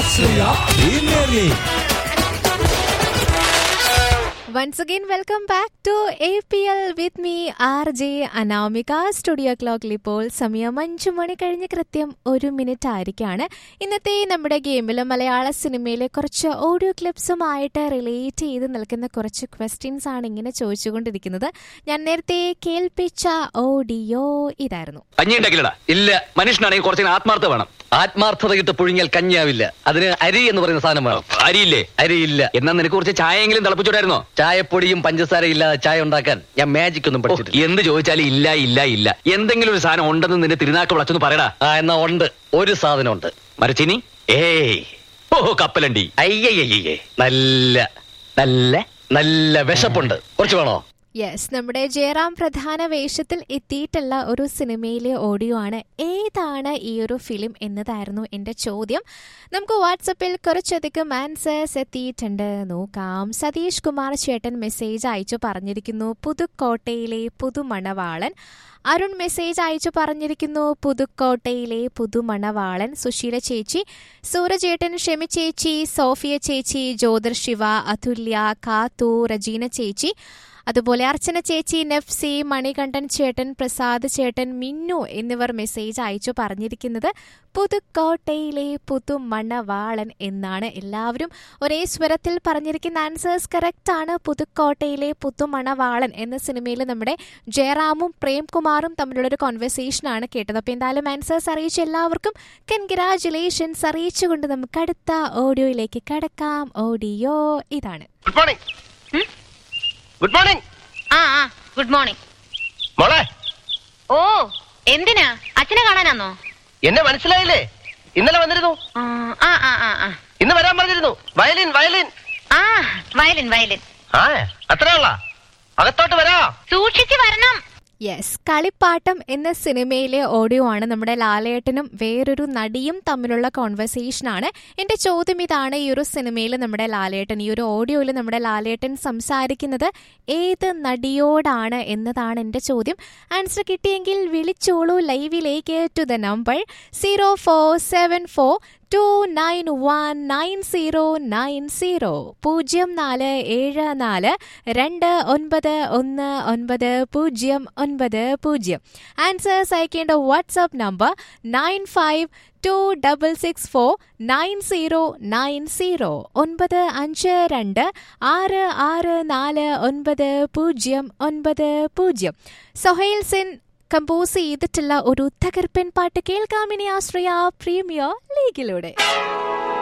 Ashraya Premier League Once again, welcome back to APL with me, RJ Anamika studio ക്ലോക്കിൽ ഇപ്പോൾ സമയം അഞ്ചു മണി കഴിഞ്ഞ് കൃത്യം ഒരു മിനിറ്റ് ആയിരിക്കാണ് ഇന്നത്തെ നമ്മുടെ ഗെയിമിൽ മലയാള സിനിമയിലെ കുറച്ച് ഓഡിയോ ക്ലിപ്സുമായിട്ട് റിലേറ്റ് ചെയ്ത് നിൽക്കുന്ന കുറച്ച് ക്വസ്റ്റ്യൻസ് ആണ് ഇങ്ങനെ ചോദിച്ചുകൊണ്ടിരിക്കുന്നത് ഞാൻ നേരത്തെ കേൾപ്പിച്ച ഓഡിയോ ഇതായിരുന്നു കഞ്ഞി ഉണ്ടാക്കില്ലടാ ഇല്ല മനുഷ്യനാണെങ്കിൽ കുറച്ച് ആത്മാർത്ഥ വേണം ആത്മാർത്ഥത കിട്ട് പുഴുങ്ങിയാൽ കഞ്ഞാവില്ല അതിന് അരി എന്ന് പറയുന്ന സാധനം വേണം അരിയില്ലേ അരിയില്ല എന്നാ നിനക്ക് കുറച്ച് ചായയെങ്കിലും തിളപ്പിച്ചോടായിരുന്നോ ചായപ്പൊടിയും പഞ്ചസാര ഇല്ലാതെ ചായ ഉണ്ടാക്കാൻ ഞാൻ മാജിക് ഒന്നും പഠിച്ചിട്ടില്ല എന്ത് ചോദിച്ചാലും ഇല്ല ഇല്ല ഇല്ല എന്തെങ്കിലും ഒരു സാധനം ഉണ്ടെന്ന് നിന്റെ തിരുനാക്ക് വിളച്ചൊന്ന് പറയടാ ആ എന്നാ ഉണ്ട് ഒരു സാധനം ഉണ്ട് മരച്ചിനി ഏയ് ഓ കപ്പലണ്ടി അയ്യയ്യേ നല്ല നല്ല നല്ല വിശപ്പുണ്ട് കുറച്ച് വേണോ യെസ് നമ്മുടെ ജയറാം പ്രധാന വേഷത്തിൽ എത്തിയിട്ടുള്ള ഒരു സിനിമയിലെ ഓഡിയോ ആണ് ഏതാണ് ഈ ഒരു ഫിലിം എന്നതായിരുന്നു എൻ്റെ ചോദ്യം നമുക്ക് വാട്സപ്പിൽ കുറച്ചധികം ആൻസേഴ്സ് എത്തിയിട്ടുണ്ട് നോക്കാം സതീഷ് കുമാർ ചേട്ടൻ മെസ്സേജ് അയച്ചു പറഞ്ഞിരിക്കുന്നു പുതുക്കോട്ടയിലെ പുതുമണവാളൻ അരുൺ മെസ്സേജ് അയച്ചു പറഞ്ഞിരിക്കുന്നു പുതുക്കോട്ടയിലെ പുതുമണവാളൻ സുശീല ചേച്ചി സൂരജേട്ടൻ ഷെമി ചേച്ചി സോഫിയ ചേച്ചി ജ്യോതിർ ശിവ അതുല്യ കാത്തു റജീന ചേച്ചി അതുപോലെ അർച്ചന ചേച്ചി നെഫ്സി മണികണ്ഠൻ ചേട്ടൻ പ്രസാദ് ചേട്ടൻ മിന്നു എന്നിവർ മെസ്സേജ് അയച്ചു പറഞ്ഞിരിക്കുന്നത് പുതുക്കോട്ടയിലെ പുതുമണവാളൻ എന്നാണ് എല്ലാവരും ഒരേ സ്വരത്തിൽ പറഞ്ഞിരിക്കുന്ന ആൻസേഴ്സ് കറക്റ്റ് ആണ് പുതുക്കോട്ടയിലെ പുതുമണവാളൻ എന്ന സിനിമയിൽ നമ്മുടെ ജയറാമും പ്രേംകുമാറും തമ്മിലുള്ളൊരു കോൺവെർസേഷൻ ആണ് കേട്ടത് അപ്പോൾ എന്തായാലും ആൻസേഴ്സ് അറിയിച്ച എല്ലാവർക്കും കൺഗ്രാചുലേഷൻസ് അറിയിച്ചുകൊണ്ട് നമുക്ക് അടുത്ത ഓഡിയോയിലേക്ക് കടക്കാം ഓഡിയോ ഇതാണ് ഗുഡ് മോർണിംഗ് ഗുഡ് മോർണിംഗ് ആ ആ ഗുഡ് മോർണിംഗ് മോളെ ഓ എന്തിനാ അച്ഛനെ കാണാനാന്നോ എന്നെ മനസ്സിലായില്ലേ ഇന്നലെ വന്നിരുന്നു ആ ആ ആ ആ ആ. ഇന്ന് വരാൻ പറഞ്ഞിരുന്നു വയലിൻ വയലിൻ ആ വയലിൻ വയലിൻ ആ അത്രയുള്ള അകത്തോട്ട് വരാ സൂക്ഷിച്ചു വരണം യെസ് കളിപ്പാട്ടം എന്ന സിനിമയിലെ ഓഡിയോ ആണ് നമ്മുടെ ലാലേട്ടനും വേറൊരു നടിയും തമ്മിലുള്ള കോൺവെർസേഷൻ ആണ് എന്റെ ചോദ്യം ഇതാണ് ഈ ഒരു സിനിമയിൽ നമ്മുടെ ലാലേട്ടൻ ഈ ഒരു ഓഡിയോയിൽ നമ്മുടെ ലാലേട്ടൻ സംസാരിക്കുന്നത് ഏത് നടിയോടാണ് എന്നതാണ് എന്റെ ചോദ്യം ആൻസർ കിട്ടിയെങ്കിൽ വിളിച്ചോളൂ ലൈവിലേക്ക് to the number zero four seven four two nine one nine zero nine zero പൂജ്യം നാല് ഏഴ് നാല് രണ്ട് ഒൻപത് ഒന്ന് ഒൻപത് പൂജ്യം ഒൻപത് പൂജ്യം ആൻസേഴ്സ് അയക്കേണ്ട WhatsApp number nine five two double six four nine zero nine zero ഒൻപത് അഞ്ച് രണ്ട് ആറ് ആറ് നാല് ഒൻപത് പൂജ്യം ഒൻപത് പൂജ്യം സൊഹൈൽ സെൻ കമ്പോസ് ചെയ്തിട്ടുള്ള ഒരു തകർപ്പൻ പാട്ട് കേൾക്കാമിനി ആശ്രയ പ്രീമിയർ ലീഗിലൂടെ